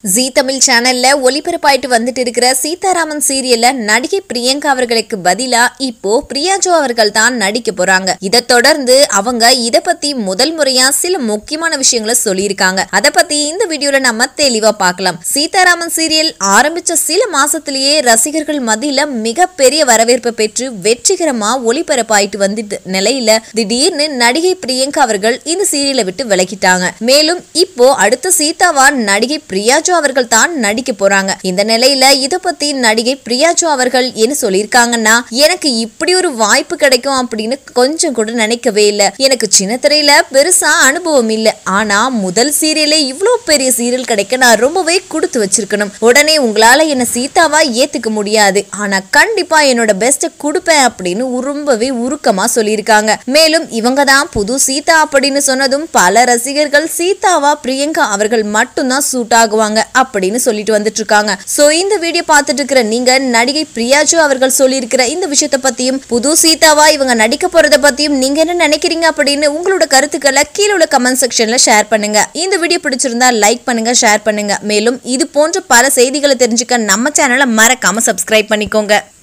ஜீ தமிழ் சேனல்ல ஒளிபரப்பாயிட்டு வந்துட்டு இருக்கிற சீதாராமன் சீரியல்ல நடிகை பிரியங்கா அவர்களுக்கு பதிலா இப்போ பிரியாஜோ அவர்கள் தான் நடிக்க போறாங்க இதை தொடர்ந்து அவங்க இத பத்தி முதல் முறையா சில முக்கியமான விஷயங்களை சொல்லியிருக்காங்க அத பத்தி இந்த வீடியோல நம்ம தெளிவா பார்க்கலாம் சீதாராமன் சீரியல் ஆரம்பிச்ச சில மாசத்திலேயே ரசிகர்கள் மத்தியில மிகப்பெரிய வரவேற்பை பெற்று வெற்றிகரமா ஒளிபரப்பாயிட்டு வந்துட்டு நிலையில திடீர்னு நடிகை பிரியங்கா அவர்கள் இந்த சீரியலை விட்டு விலகிட்டாங்க மேலும் இப்போ அடுத்த சீதாவா நடிகை பிரியாஜோ அவர்கள் தான் நடிக்க போறாங்க இந்த நிலையில இத பத்தி நடிகை பிரியாஜோ அவர்கள் என்ன சொல்லியிருக்காங்கன்னா எனக்கு இப்படி ஒரு வாய்ப்பு கிடைக்கும் அப்படின்னு கொஞ்சம் கூட நினைக்கவே இல்ல எனக்கு சின்ன திரையில பெருசா அனுபவம் இல்ல ஆனா முதல் சீரியலே இவ்வளோ பெரிய சீரியல் கிடைக்க நான் ரொம்பவே கொடுத்து வச்சிருக்கணும் உடனே உங்களால என்ன சீதாவா ஏத்துக்க முடியாது ஆனா கண்டிப்பா என்னோட பெஸ்ட்டை கொடுப்பேன் அப்படின்னு ரொம்பவே உருக்கமா சொல்லியிருக்காங்க மேலும் இவங்க தான் புது சீதா அப்படின்னு சொன்னதும் பல ரசிகர்கள் சீதாவா பிரியங்கா அவர்கள் மட்டும்தான் சூட் ஆகுவாங்க அப்படின்னு சொல்லிட்டு வந்துட்டு இருக்காங்க சோ இந்த வீடியோ பார்த்துட்டு இருக்கிற நீங்க நடிகை பிரியாஜு அவர்கள் சொல்லியிருக்கிற இந்த விஷயத்தை பத்தியும் புது சீதாவா இவங்க நடிக்க போறத பத்தியும் நீங்க என்ன நினைக்கிறீங்க அப்படின்னு உங்களோட கருத்துக்களை கீழே உள்ள கமெண்ட் செக்ஷன்ல ஷேர் பண்ணுங்க இந்த வீடியோ பிடிச்சிருந்தா லைக் பண்ணுங்க ஷேர் பண்ணுங்க மேலும் இது போன்ற பல செய்திகளை தெரிஞ்சுக்க நம்ம சேனலை மறக்காம சப்ஸ்கிரைப் பண்ணிக்கோங்க